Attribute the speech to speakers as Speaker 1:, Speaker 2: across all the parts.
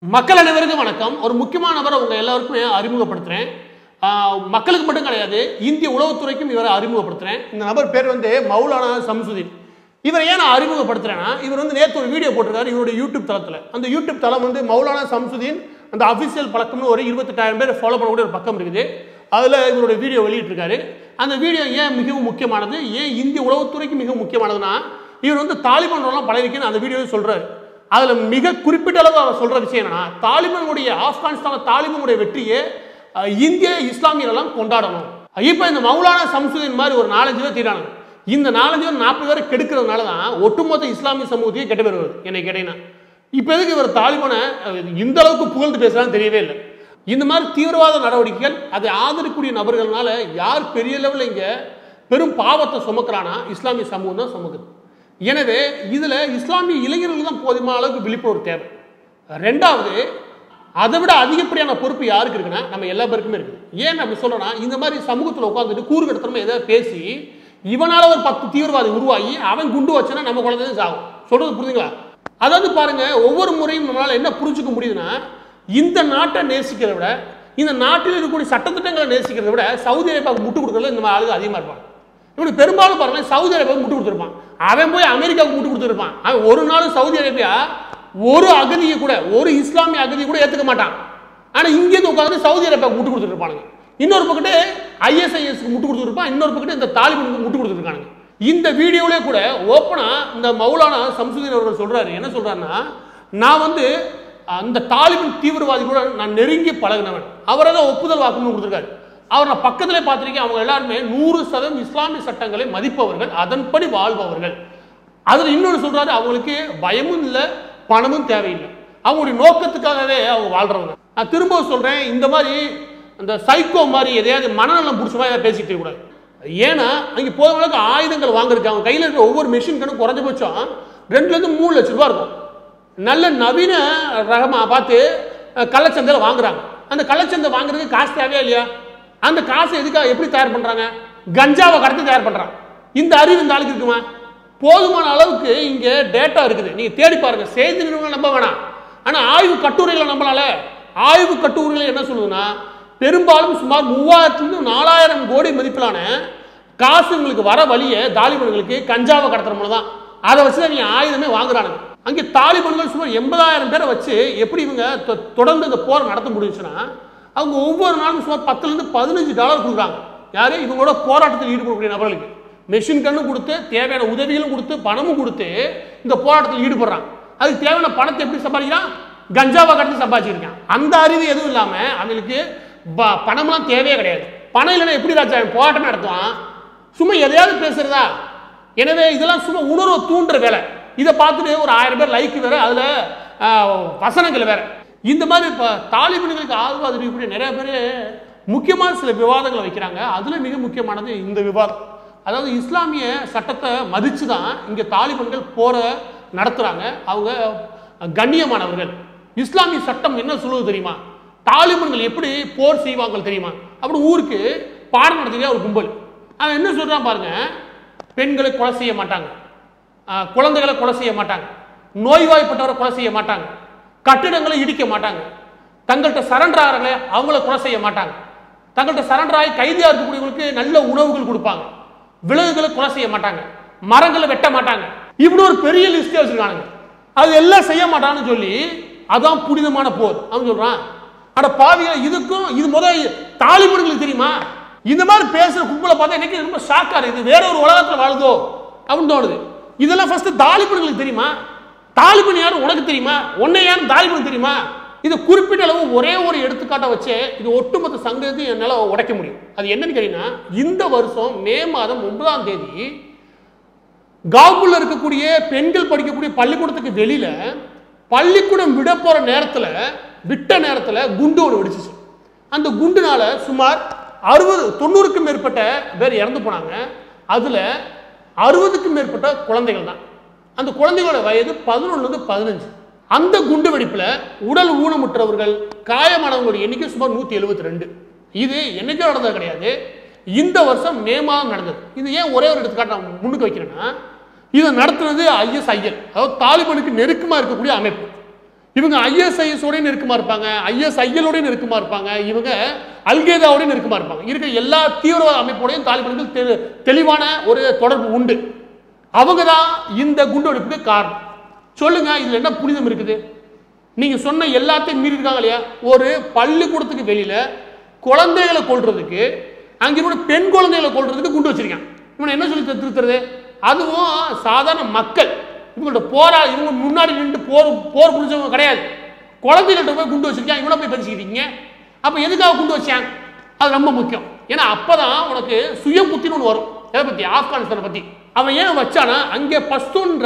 Speaker 1: மக்கள் அனைவருக்கும் வணக்கம் ஒரு முக்கியமான நபரை உங்க எல்லாருக்குமே அறிமுகப்படுத்துறேன் ஆஹ் மக்களுக்கு மட்டும் கிடையாது இந்திய உளவுத்துறைக்கும் இவரை அறிமுகப்படுத்துறேன் இந்த நபர் பேர் வந்து மௌலானா சம்சுதீன் இவரை ஏன் நான் அறிமுகப்படுத்துறேன்னா இவர் வந்து நேற்று ஒரு வீடியோ போட்டிருக்காரு இவருடைய யூடியூப் தளத்தில் அந்த யூடியூப் தளம் வந்து மௌலானா சம்சுதீன் அந்த அஃபிஷியல் பழக்கம்னு ஒரு இருபத்தெட்டாயிரம் பேர் ஃபாலோ பண்ணக்கூடிய ஒரு பக்கம் இருக்குது அதில் இவருடைய வீடியோ வெளியிட்டிருக்காரு அந்த வீடியோ ஏன் மிகவும் முக்கியமானது ஏன் இந்திய உளவுத்துறைக்கு மிகவும் முக்கியமானதுன்னா இவர் வந்து தாலிபான்லாம் பழகிருக்குன்னு அந்த வீடியோவில் சொல்றாரு அதுல மிக குறிப்பிட்ட அளவு அவர் சொல்ற விஷயம் என்னன்னா தாலிபானுடைய ஆப்கானிஸ்தான் தாலிபானுடைய வெற்றியை அஹ், இந்திய இஸ்லாமியர் எல்லாம் கொண்டாடணும் இப்போ இந்த மௌலானா சம்சுதீன் மாதிரி ஒரு நாலஞ்சு பேர் தீரானுங்க இந்த நாலஞ்சு பேர் நாற்பது பேர் கெடுக்கிறதுனால தான் ஒட்டுமொத்த இஸ்லாமிய சமூகத்தையே கெட்ட பேர் வருது என்னை கேட்டீங்கன்னா இப்போ எதுக்கு இவர் தாலிபானை அஹ், இந்த அளவுக்கு புகழ்ந்து பேசுறான்னு தெரியவே இல்லை இந்த மாதிரி தீவிரவாத நடவடிக்கைகள் அதை ஆதரிக்கக்கூடிய நபர்கள்னால யார் பெரிய லெவலில் இங்கே பெரும் பாவத்தை சுமக்கிறானா இஸ்லாமிய சமூகம் தான் சுமக்குது எனவே இதில் இஸ்லாமிய இளைஞர்களுக்கு தான் போதுமான அளவுக்கு விழிப்புணர்வு தேவை ரெண்டாவது அதை விட அதிகப்படியான பொறுப்பு யாருக்கு இருக்குன்னா நம்ம எல்லா பேருக்குமே இருக்குது ஏன் அப்படி சொல்றேன்னா இந்த மாதிரி சமூகத்தில் உட்காந்துட்டு கூறு கடத்தனமா ஏதாவது பேசி இவனால ஒரு பத்து தீவிரவாதி உருவாகி அவன் குண்டு வச்சனா நம்ம குழந்தையும் சாகும் சொல்றது புரியுதுங்களா அதாவது பாருங்க ஒவ்வொரு முறையும் நம்மளால என்ன புரிஞ்சுக்க முடியுதுன்னா இந்த நாட்டை நேசிக்கிறத விட இந்த நாட்டில் இருக்கக்கூடிய சட்டத்திட்டங்களை நேசிக்கிறத விட சவுதி அரேபியாவுக்கு முட்டு கொடுக்கறதுல இந்த மாதிரி ஆளுங்க அதிகமாக இருப்பாங்க இவனுக்கு பெரும்பாலும் பாருங்க சவுதி அரேபியாவுக்கு முட்டு கொடுத்துருப்பான் அவன் போய் அமெரிக்காவுக்கு முட்டு கொடுத்துருப்பான் அவன் ஒரு நாள் சவுதி அரேபியா ஒரு அகதியை கூட ஒரு இஸ்லாமிய அகதியை கூட ஏத்துக்க மாட்டான் ஆனா இங்கேருந்து உட்காந்து சவுதி அரேபியாவுக்கு முட்டு கொடுத்துருப்பானுங்க இன்னொரு பக்கத்து ஐஎஸ்ஐஎஸ்க்கு முட்டு கொடுத்துருப்பான் இன்னொரு பக்கத்து இந்த தாலிபனுக்கு முட்டு கொடுத்துருக்கானுங்க இந்த வீடியோவிலே கூட ஓப்பனா இந்த மௌலானா சம்சுதீன் அவர்கள் சொல்றாரு என்ன சொல்றாருன்னா நான் வந்து அந்த தாலிபன் தீவிரவாதி கூட நான் நெருங்கி பழகினவன் அவரை தான் ஒப்புதல் வாக்குமூலம் கொடுத்துருக்காரு அவர் நான் பக்கத்திலே பார்த்திருக்கேன் அவங்க எல்லாருமே நூறு சதவீதம் இஸ்லாமிய சட்டங்களை மதிப்பவர்கள் அதன்படி வாழ்பவர்கள் அதில் இன்னொன்று சொல்றாரு அவங்களுக்கு பயமும் இல்லை பணமும் தேவையில்லை அவங்களுடைய நோக்கத்துக்காகவே அவங்க வாழ்றவங்க நான் திரும்ப சொல்றேன் இந்த மாதிரி அந்த சைக்கோ மாதிரி எதையாவது மனநலம் பிடிச்ச மாதிரி எதாவது பேசிக்கிட்டு இருக்கக்கூடாது ஏன்னா அங்கே போதும் அளவுக்கு ஆயுதங்கள் வாங்குறதுக்கு அவங்க கையில் இருக்கிற ஒவ்வொரு மிஷின் கணக்கு குறைஞ்சபட்சம் ரெண்டுலேருந்து மூணு லட்ச ரூபா இருக்கும் நல்ல நவீன ரகமாக பார்த்து அஹ், கள்ளச்சந்தையில் வாங்குறாங்க அந்த கள்ளச்சந்தை வாங்குறதுக்கு காசு தேவையா இல்லையா அந்த காசை எதுக்காக எப்படி தயார் பண்ணுறாங்க கஞ்சாவை கடத்தி தயார் பண்ணுறாங்க இந்த அறிவு இந்த ஆளுக்கு இருக்குமா போதுமான அளவுக்கு இங்கே டேட்டா இருக்குது நீங்கள் தேடி பாருங்க செய்தி நிறுவனம் நம்ப வேணாம் ஆனால் ஆய்வு கட்டுரைகளை நம்பலால ஆய்வு கட்டுரைகள் என்ன சொல்லுதுன்னா பெரும்பாலும் சுமார் மூவாயிரத்துலேருந்து நாலாயிரம் கோடி மதிப்பிலான காசு உங்களுக்கு வர வழியை தாலிபன்களுக்கு கஞ்சாவை கடத்துறவங்க தான் அதை வச்சு தான் நீங்கள் ஆயுதமே வாங்குறானுங்க அங்கே தாலிபன்கள் சுமார் எண்பதாயிரம் பேரை வச்சு எப்படி இவங்க தொ- தொடர்ந்து இந்த போரை நடத்த முடிஞ்சுன்னா அவங்க ஒவ்வொரு நாளும் சுமார் பத்துலேருந்து பதினஞ்சு டாலர் கொடுக்குறாங்க யாரு இவங்களோட போராட்டத்தில் ஈடுபடக்கூடிய நபர்களுக்கு மெஷின் கண்ணும் கொடுத்து தேவையான உதவிகளும் கொடுத்து பணமும் கொடுத்து இந்த போராட்டத்தில் ஈடுபடுறாங்க அதுக்கு தேவையான பணத்தை எப்படி சம்பாதிக்கிறான் கஞ்சாவை கடத்தி சம்பாதிச்சிருக்கான் அந்த அறிவு எதுவும் இல்லாமல் அவங்களுக்கு ப- பணம்லாம் தேவையே கிடையாது பணம் இல்லைன்னா எப்படி ராஜா அவன் போராட்டம் நடத்துவான் சும்மா எதையாவது பேசுறதா எனவே இதெல்லாம் சும்மா உணர்வை தூண்டுற வேலை இதை பார்த்துட்டு ஒரு ஆயிரம் பேர் லைக் வேற அதுல ஆஹ், வசனங்கள் வேற இந்த மாதிரி இப்போ தாலிபன்களுக்கு ஆதரவு அறிவிக்கக்கூடிய நிறைய பேர் முக்கியமான சில விவாதங்களை வைக்கிறாங்க அதுல மிக முக்கியமானது இந்த விவாதம் அதாவது இஸ்லாமிய சட்டத்தை மதிச்சு தான் இங்கே தாலிபன்கள் போற நடத்துறாங்க அவங்க கண்ணியமானவர்கள் இஸ்லாமிய சட்டம் என்ன சொல்லுவது தெரியுமா தாலிபன்கள் எப்படி போர் செய்வாங்க தெரியுமா அப்படி ஊருக்கு பாடம் நடத்திக்க ஒரு கும்பல் அவன் என்ன சொல்றான் பாருங்க பெண்களை கொலை செய்ய மாட்டாங்க ஆஹ், குழந்தைகளை கொலை செய்ய மாட்டாங்க நோய்வாய்ப்பட்டவரை கொலை செய்ய மாட்டாங்க கட்டிடங்களை இடிக்க மாட்டாங்க தங்கள்கிட்ட சரண்டர் ஆகிறாங்களே அவங்கள கொலை செய்ய மாட்டாங்க தங்கள்கிட்ட சரண்டர் ஆகி கைதியாக இருக்கக்கூடியவங்களுக்கு நல்ல உணவுகள் கொடுப்பாங்க விலங்குகளை கொலை செய்ய மாட்டாங்க மரங்களை வெட்ட மாட்டாங்க இப்படி ஒரு பெரிய லிஸ்ட் வச்சிருக்கானுங்க அது எல்லாம் செய்ய மாட்டான்னு சொல்லி அதான் புனிதமான போர் அவன் சொல்றான் அட பாவிகளா இதுக்கும் இது முத தாலிபன்களுக்கு தெரியுமா இந்த மாதிரி பேசுற கும்பலை பார்த்தா எனக்கு ரொம்ப ஷாக்கா இருக்குது வேற ஒரு உலகத்துல வாழுதோ அப்படின்னு தோணுது இதெல்லாம் ஃபர்ஸ்ட் தாலிபன்களுக்கு தெரியுமா தாலிபன் யாரும் உனக்கு தெரியுமா உன்னை யாரும் தாலிபன் தெரியுமா இது குறிப்பிட்ட அளவு ஒரே ஒரு எடுத்துக்காட்டை வச்சு இது ஒட்டுமொத்த சங்கத்தையும் என்னால் உடைக்க முடியும் அது என்னன்னு கேட்டீங்கன்னா இந்த வருஷம் மே மாதம் ஒன்பதாம் தேதி காபூல்ல இருக்கக்கூடிய பெண்கள் படிக்கக்கூடிய பள்ளிக்கூடத்துக்கு வெளியில பள்ளிக்கூடம் விட போற நேரத்துல விட்ட நேரத்துல குண்டு ஒன்று வெடிச்சிச்சு அந்த குண்டுனால சுமார் அறுபது தொண்ணூறுக்கும் மேற்பட்ட பேர் இறந்து போனாங்க அதுல அறுபதுக்கும் மேற்பட்ட குழந்தைகள் தான் அந்த குழந்தைகளோட வயது பதினொன்றுலேருந்து பதினஞ்சு அந்த குண்டு வெடிப்புல உடல் ஊனமுற்றவர்கள் காயமானவங்களுடைய எண்ணிக்கை சுமார் நூற்றி எழுபத்தி ரெண்டு இது என்னைக்கோ நடந்தது கிடையாது இந்த வருஷம் மே மாதம் நடந்தது இது ஏன் ஒரே ஒரு எடுத்துக்காட்டு நான் முன்னுக்கு வைக்கிறேன்னா இதை நடத்துனது ஐஎஸ்ஐஎல் அதாவது தாலிபானுக்கு நெருக்கமாக இருக்கக்கூடிய அமைப்பு இவங்க ஐஎஸ்ஐஎஸோட நெருக்கமா இருப்பாங்க ஐஎஸ்ஐஎலோட நெருக்கமா இருப்பாங்க இவங்க அல்கேதாவோட நெருக்கமா இருப்பாங்க இருக்கிற எல்லா தீவிரவாத அமைப்போடையும் தாலிபான்கள் தெ- தெளிவான ஒரு தொடர்பு உண்டு அவங்க தான் இந்த குண்டுவெடிப்புக்கு காரணம் சொல்லுங்க இதுல என்ன புனிதம் இருக்குது நீங்க சொன்ன எல்லாத்தையும் மீறி இருக்காங்க இல்லையா ஒரு பள்ளிக்கூடத்துக்கு வெளியில குழந்தைகளை கொல்றதுக்கு அங்க இருக்கிற பெண் குழந்தைகளை கொல்றதுக்கு குண்டு வச்சிருக்கான் இவனை என்ன சொல்லி திருத்துறது அதுவும் சாதாரண மக்கள் இவங்கள்ட்ட போரா இவங்க முன்னாடி நின்று போர் போர் புரிஞ்சவங்க கிடையாது குழந்தைகள்ட்ட போய் குண்டு வச்சிருக்கான் இவனை போய் பறிச்சுக்கிறீங்க அப்ப எதுக்காக குண்டு வச்சான் அது ரொம்ப முக்கியம் ஏன்னா அப்பதான் உனக்கு சுய புத்தின்னு ஒன்று வரும் எதை பத்தி ஆப்கானிஸ்தானை பத்தி அவன் ஏன் வச்சானா அங்கே பஸ்தூன்ற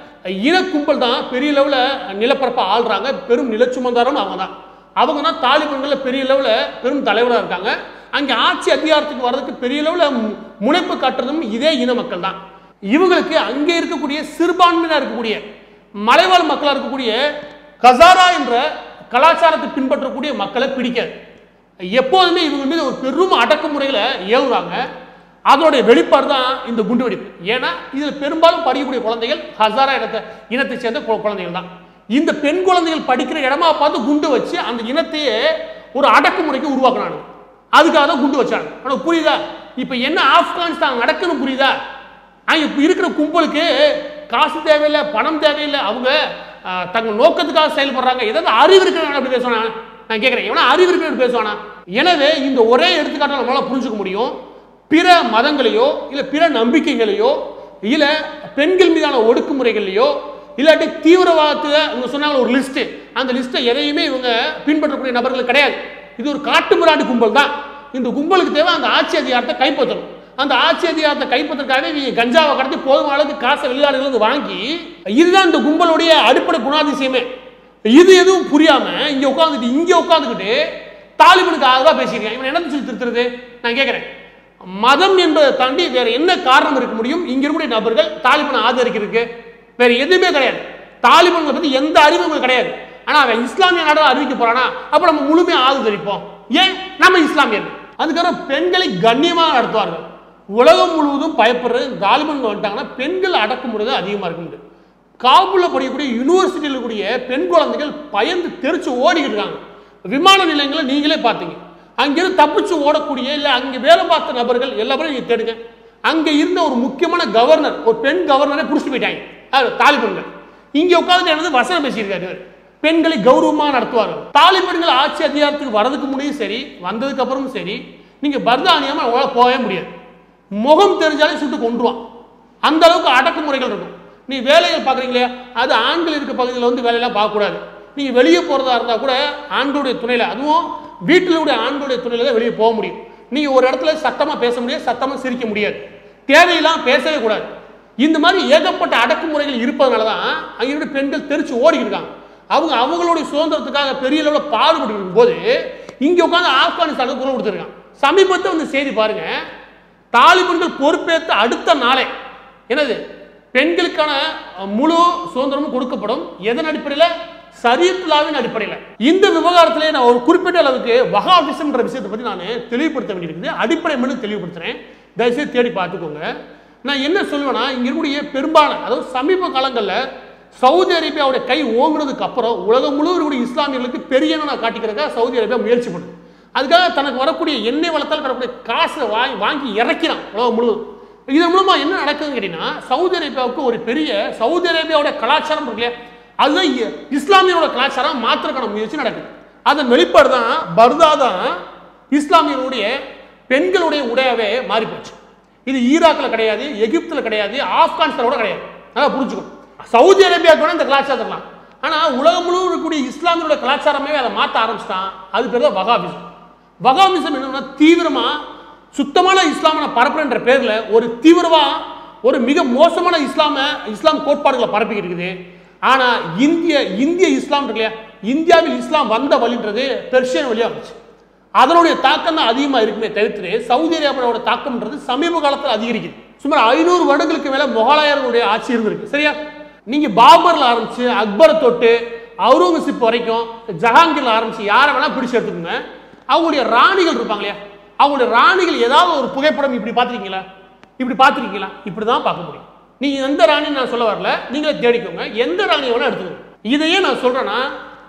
Speaker 1: இன கும்பல் தான் பெரிய லெவலில் நிலப்பரப்பை ஆள்றாங்க பெரும் நிலச்சுமந்தாரம் அவங்க தான் அவங்க தான் தாலிபான்களில் பெரிய லெவலில் பெரும் தலைவராக இருக்காங்க அங்கே ஆட்சி அதிகாரத்துக்கு வர்றதுக்கு பெரிய லெவலில் முனைப்பு காட்டுறதும் இதே இன மக்கள் தான் இவங்களுக்கு அங்கே இருக்கக்கூடிய சிறுபான்மையினர் இருக்கக்கூடிய மலைவாழ் மக்களாக இருக்கக்கூடிய கசாரா என்ற கலாச்சாரத்தை பின்பற்றக்கூடிய மக்களை பிடிக்காது எப்போதுமே இவங்க மீது ஒரு பெரும் அடக்குமுறையில் ஏவுறாங்க அதோடைய வெளிப்பாடு தான் இந்த குண்டு வெடிப்பு ஏன்னா இதில் பெரும்பாலும் படிக்கக்கூடிய குழந்தைகள் ஹசாரா இனத்தை இனத்தை சேர்ந்த கு- குழந்தைகள் தான் இந்த பெண் குழந்தைகள் படிக்கிற இடமா பார்த்து குண்டு வச்சு அந்த இனத்தையே ஒரு அடக்குமுறைக்கு உருவாக்குனாங்க அதுக்காக தான் குண்டு வச்சாங்க உனக்கு புரியுதா இப்போ என்ன ஆப்கானிஸ்தான் நடக்குன்னு புரியுதா அங்க இப்ப இருக்கிற கும்பலுக்கு காசு தேவையில்லை பணம் தேவையில்லை அவங்க ஆஹ், தங்கள் நோக்கத்துக்காக செயல்படுறாங்க ஏதாவது அறிவு இருக்கிறவங்க அப்படி பேசுவானா நான் கேட்கிறேன் எவனா அறிவு இருக்கிறவங்க பேசுவானா எனவே இந்த ஒரே எடுத்துக்காட்டை நம்மளால புரிஞ்சுக்க முடியும் பிற மதங்களையோ இல்ல பிற நம்பிக்கைகளையோ இல்ல பெண்கள் மீதான ஒடுக்குமுறைகளையோ இல்லாட்டி தீவிரவாதத்துல இவங்க சொன்னாங்க ஒரு லிஸ்ட் அந்த லிஸ்ட்டை எதையுமே இவங்க பின்பற்றக்கூடிய நபர்கள் கிடையாது இது ஒரு காட்டுமிராண்டி கும்பல் தான் இந்த கும்பலுக்கு தேவை அந்த ஆட்சி அதிகாரத்தை கைப்பற்றணும் அந்த ஆட்சி அதிகாரத்தை கைப்பற்றதுக்காக நீங்க கஞ்சாவை கடத்தி போதுமான அளவுக்கு காசை வெளிநாடுகளிலிருந்து வாங்கி இதுதான் இந்த கும்பலுடைய அடிப்படை குணாதிசயமே இது எதுவும் புரியாம இங்க உட்காந்துட்டு இங்க உட்காந்துக்கிட்டு தாலிபனுக்கு ஆதரவா பேசியிருக்கேன் இவன் என்ன சொல்லி திருத்துறது நான் கேட்கிறேன் மதம் என்பதை தாண்டி வேற என்ன காரணம் இருக்க முடியும் இங்க இருக்கக்கூடிய நபர்கள் தாலிபனை ஆதரிக்கிறதுக்கு வேற எதுவுமே கிடையாது தாலிபன்களை பத்தி எந்த அறிவும் கிடையாது ஆனா அவன் இஸ்லாமிய நாடாக அறிவிக்க போறானா அப்ப நம்ம முழுமையா ஆதரிப்போம் ஏன் நம்ம இஸ்லாமியர் அதுக்கப்புறம் பெண்களை கண்ணியமாக நடத்துவார்கள் உலகம் முழுவதும் பயப்படுறது தாலிபன்கள் வந்துட்டாங்கன்னா பெண்கள் அடக்குமுறை தான் அதிகமாக இருக்குண்டு காபூல்ல படிக்கக்கூடிய யூனிவர்சிட்டியில் இருக்கக்கூடிய பெண் குழந்தைகள் பயந்து தெரிச்சு ஓடிக்கிட்டு இருக்காங்க விமான நிலையங்களை நீங்களே பார்த்தீங்க அங்கிருந்து தப்பிச்சு ஓடக்கூடிய இல்லை அங்கே வேலை பார்த்த நபர்கள் எல்லாரும் நீங்கள் தேடுங்க அங்கே இருந்த ஒரு முக்கியமான கவர்னர் ஒரு பெண் கவர்னரை பிடிச்சிட்டு போயிட்டாங்க அது தாலிபன்கள் இங்கே உட்கார்ந்து என்னது வசனம் பேசியிருக்காரு இவர். பெண்களை கௌரவமாக நடத்துவார்கள் தாலிபன்கள் ஆட்சி அதிகாரத்துக்கு வரதுக்கு முன்னாடியும் சரி வந்ததுக்கு அப்புறமும் சரி நீங்க பர்தானியாம அவங்களால போகவே முடியாது முகம் தெரிஞ்சாலே சுட்டு கொண்டுருவான் அந்த அளவுக்கு அடக்குமுறைகள் இருக்கும் நீ வேலைகள் பார்க்குறீங்களே அது ஆண்கள் இருக்க பகுதியில் வந்து வேலையெல்லாம் பார்க்கக்கூடாது நீங்க வெளியே போறதா இருந்தா கூட ஆண்களுடைய துணையில அதுவும் வீட்டிலுடைய ஆண்களுடைய துணையில தான் வெளியே போக முடியும் நீங்க ஒரு இடத்துல சத்தமா பேச முடியாது சத்தமா சிரிக்க முடியாது தேவையெல்லாம் பேசவே கூடாது இந்த மாதிரி ஏகப்பட்ட அடக்குமுறைகள் இருப்பதனால தான் அங்க இருக்கிற பெண்கள் தெரிச்சு ஓடிக்கிட்டு இருக்காங்க அவங்க அவங்களுடைய சுதந்திரத்துக்காக பெரிய அளவில் பாடுபட்டு இருக்கும்போது இங்க உட்காந்து ஆப்கானிஸ்தானுக்கு குரல் கொடுத்துருக்காங்க சமீபத்தில் வந்து செய்தி பாருங்க தாலிபன்கள் பொறுப்பேற்ற அடுத்த நாளே என்னது பெண்களுக்கான அஹ், முழு சுதந்திரமும் கொடுக்கப்படும் எதன் அடிப்படையில் சரியத்துலாவின் அடிப்படையில் இந்த விவகாரத்திலே நான் ஒரு குறிப்பிட்ட அளவுக்கு வகாபிசம்ன்ற விஷயத்தை பற்றி நான் தெளிவுபடுத்த வேண்டியிருக்குது அடிப்படை மட்டும் தெளிவுபடுத்துறேன் தயவுசெய்து தேடி பார்த்துக்கோங்க நான் என்ன சொல்லுவேன்னா இங்க இருக்கக்கூடிய பெரும்பாலான அதாவது சமீப காலங்களில் சவுதி அரேபியாவுடைய கை ஓங்குனதுக்கு அப்புறம் உலகம் முழுவதும் இருக்கக்கூடிய இஸ்லாமியர்களுக்கு பெரிய நான் காட்டிக்கிறதுக்காக சவுதி அரேபியா முயற்சி பண்ணுது அதுக்காக தனக்கு வரக்கூடிய எண்ணெய் வளத்தால் வரக்கூடிய காசை வாங்கி வாங்கி இறக்கிறான் உலகம் முழுவதும் இதன் மூலமா என்ன நடக்குதுன்னு கேட்டீங்கன்னா சவுதி அரேபியாவுக்கு ஒரு பெரிய சவுதி அரேபியாவோட கலாச்சாரம் இருக்கு இல்லையா அதுதான் இ- இஸ்லாமியரோட கலாச்சாரம் மாத்திரக்கான முயற்சி நடக்குது அதன் வெளிப்பாடு தான் பர்தா தான் இஸ்லாமியருடைய பெண்களுடைய உடையாவே மாறி போச்சு இது ஈராக்கில் கிடையாது எகிப்தில் கிடையாது ஆப்கானிஸ்தானோட கிடையாது நல்லா புரிஞ்சுக்கணும் சவுதி அரேபியாவுக்கு வேணா இந்த கலாச்சாரம் இருக்கலாம் ஆனால் உலகம் முழுவதும் இருக்கக்கூடிய இஸ்லாமியரோட கலாச்சாரமே அதை மாற்ற ஆரம்பிச்சிட்டான் அது பேர் தான் வகாபிசம் வகாபிசம் என்னன்னா தீவிரமா சுத்தமான இஸ்லாம பரப்புறன்ற பேர்ல ஒரு தீவிரமா ஒரு மிக மோசமான இஸ்லாம இஸ்லாம் கோட்பாடுகளை பரப்பிக்கிட்டு இருக்குது ஆனா இந்திய இந்திய இஸ்லாம் இருக்கு இல்லையா இந்தியாவில் இஸ்லாம் வந்த வழின்றது பெர்ஷியன் வழியா வந்துச்சு அதனுடைய தாக்கம் தான் அதிகமா இருக்குமே தவிர்த்து சவுதி அரேபியாவோட தாக்கம்ன்றது சமீப காலத்தில் அதிகரிக்குது சுமார் ஐநூறு வருடங்களுக்கு மேல முகலாயர்களுடைய ஆட்சி இருந்திருக்கு சரியா நீங்க பாபர்ல ஆரம்பிச்சு அக்பரை தொட்டு அவுரங்கசீப் வரைக்கும் ஜஹாங்கீர்ல ஆரம்பிச்சு யாரை வேணா பிடிச்சு எடுத்துக்கோங்க அவங்களுடைய ராணிகள் இருப்பாங்க இல்லையா அவங்களுடைய ராணிகள் ஏதாவது ஒரு புகைப்படம் இப்படி பார்த்துருக்கீங்களா இப்படி பார்த்துருக்கீங்களா இப்படி தான் பார்க்க முடியும் நீங்க எந்த ராணி நான் சொல்ல வரல நீங்களே தேடிக்கோங்க எந்த ராணியை வேணா எடுத்துக்கோங்க இதையே நான் சொல்றேன்னா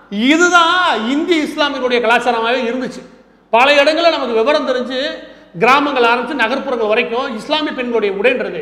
Speaker 1: இதுதான் இந்திய இஸ்லாமியர்களுடைய கலாச்சாரமாகவே இருந்துச்சு பல இடங்களில் நமக்கு விவரம் தெரிஞ்சு கிராமங்கள் ஆரம்பிச்சு நகர்ப்புறங்கள் வரைக்கும் இஸ்லாமிய பெண்களுடைய உடைன்றது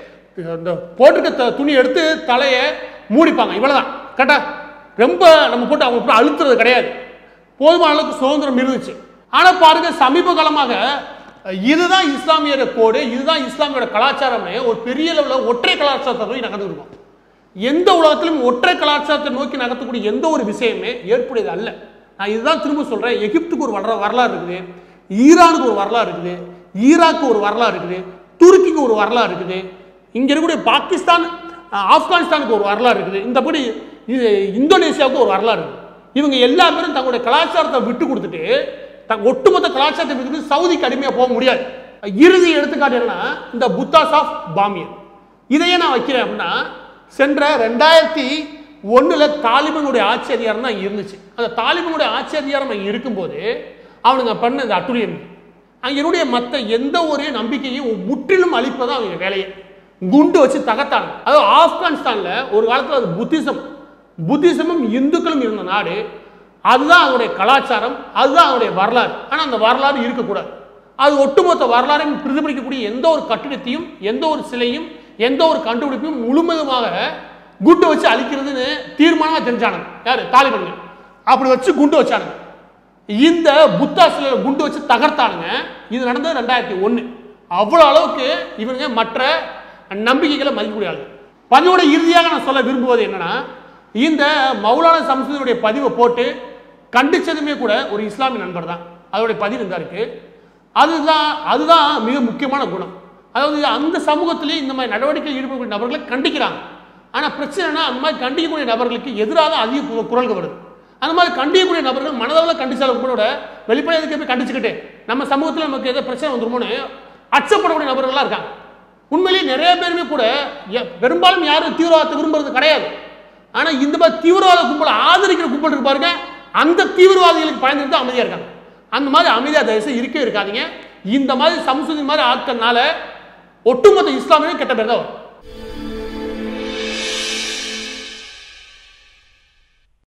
Speaker 1: இந்த போட்டிருக்க த- துணி எடுத்து தலையை மூடிப்பாங்க இவ்வளவுதான் கரெக்டா ரொம்ப நம்ம போட்டு அவங்க போட்டு அழுத்துறது கிடையாது போதுமான அளவுக்கு சுதந்திரம் இருந்துச்சு ஆனா பாருங்க சமீப காலமாக அஹ், இதுதான் இஸ்லாமியர கோடு இதுதான் இஸ்லாமியோட கலாச்சாரம்னு ஒரு பெரிய லெவலில் ஒற்றை கலாச்சாரத்தை நோக்கி நகர்ந்து இருக்கோம் எந்த உலகத்திலும் ஒற்றை கலாச்சாரத்தை நோக்கி நகர்த்தக்கூடிய எந்த ஒரு விஷயமே ஏற்புடையது அல்ல நான் இதுதான் திரும்ப சொல்றேன் எகிப்துக்கு ஒரு வர வரலாறு இருக்குது ஈரானுக்கு ஒரு வரலாறு இருக்குது ஈராக்கு ஒரு வரலாறு இருக்குது துருக்கிக்கு ஒரு வரலாறு இருக்குது இங்க இருக்கக்கூடிய பாகிஸ்தான் அஹ், ஆப்கானிஸ்தானுக்கு ஒரு வரலாறு இருக்குது இந்தபடி இது இந்தோனேசியாவுக்கு ஒரு வரலாறு இருக்குது இவங்க எல்லா பேரும் தங்களுடைய கலாச்சாரத்தை விட்டு கொடுத்துட்டு தங்க ஒட்டுமொத்த கலாச்சாரத்தை விட்டு சவுதிக்கு அடிமையா போக முடியாது இறுதி எடுத்துக்காட்டு என்னன்னா இந்த புத்தாஸ் ஆஃப் பாமியன் இதையே நான் வைக்கிறேன் அப்படின்னா சென்ற ரெண்டாயிரத்தி ஒண்ணுல தாலிபனுடைய ஆட்சி அதிகாரம் தான் இருந்துச்சு அந்த தாலிபனுடைய ஆட்சி அதிகாரம் அங்க இருக்கும்போது அவனுங்க பண்ண இந்த அட்டுழியம் அங்க இருக்கக்கூடிய மற்ற எந்த ஒரு நம்பிக்கையும் முற்றிலும் அழிப்பதான் அவங்க வேலையை குண்டு வச்சு தகர்த்தாங்க அதாவது ஆப்கானிஸ்தான்ல ஒரு காலத்துல அது புத்திசம் புத்திசமும் இந்துக்களும் இருந்த நாடு அதுதான் அவங்களுடைய கலாச்சாரம் அதுதான் அவங்களுடைய வரலாறு ஆனா அந்த வரலாறு இருக்கக்கூடாது அது ஒட்டுமொத்த வரலாறையும் பிரதிபலிக்கக்கூடிய எந்த ஒரு கட்டிடத்தையும் எந்த ஒரு சிலையும் எந்த ஒரு கண்டுபிடிப்பையும் முழுமையாக குண்டு வச்சு அழிக்கிறதுன்னு தீர்மானமா தெரிஞ்சானுங்க யாரு தாலிபன்கள் அப்படி வச்சு குண்டு வச்சானுங்க இந்த புத்தா சிலையில குண்டு வச்சு தகர்த்தானுங்க இது நடந்தது ரெண்டாயிரத்தி ஒண்ணு அவ்வளவு அளவுக்கு இவங்க மற்ற நம்பிக்கைகளை மதிக்கக்கூடிய ஆளு பதிவோட இறுதியாக நான் சொல்ல விரும்புவது என்னன்னா இந்த மௌலானா சம்சுடைய பதிவை போட்டு கண்டிச்சதுமே கூட ஒரு இஸ்லாமிய நண்பர் தான் அதோடைய பதிவு இருந்தா இருக்கு அதுதான் அதுதான் மிக முக்கியமான குணம் அதாவது அந்த சமூகத்திலே இந்த மாதிரி நடவடிக்கையில் ஈடுபடக்கூடிய நபர்களை கண்டிக்கிறாங்க ஆனா பிரச்சனைனா அந்த மாதிரி கண்டிக்கக்கூடிய நபர்களுக்கு எதிராக அதிக கு- குரல்கள் வருது அந்த மாதிரி கண்டிக்கக்கூடிய நபர்கள் மனதளவில் கண்டிச்சாலும் கூட வெளிப்படையாக எதுக்கு போய் கண்டிச்சுக்கிட்டு நம்ம சமூகத்தில் நமக்கு ஏதோ பிரச்சனை வந்துருமோன்னு அச்சப்படக்கூடிய நபர்கள்லாம் இருக்காங்க உண்மையிலேயே நிறைய பேருமே கூட எ- பெரும்பாலும் யாரும் தீவிரவாதத்தை விரும்புறது கிடையாது ஆனா இந்த மாதிரி தீவிரவாத கும்பலை ஆதரிக்கிற கும்பல் இருக்கு பாருங்க அந்த தீவிரவாதிகளுக்கு பயந்துட்டு தான் அமைதியா இருக்காங்க அந்த மாதிரி அமைதியா தயவுசெய்து இருக்கவே இருக்காதீங்க இந்த மாதிரி சம்சுதி மாதிரி ஆட்கள்னால ஒட்டுமொத்த இஸ்லாமியும் கெட்ட பேர் தான் வரும்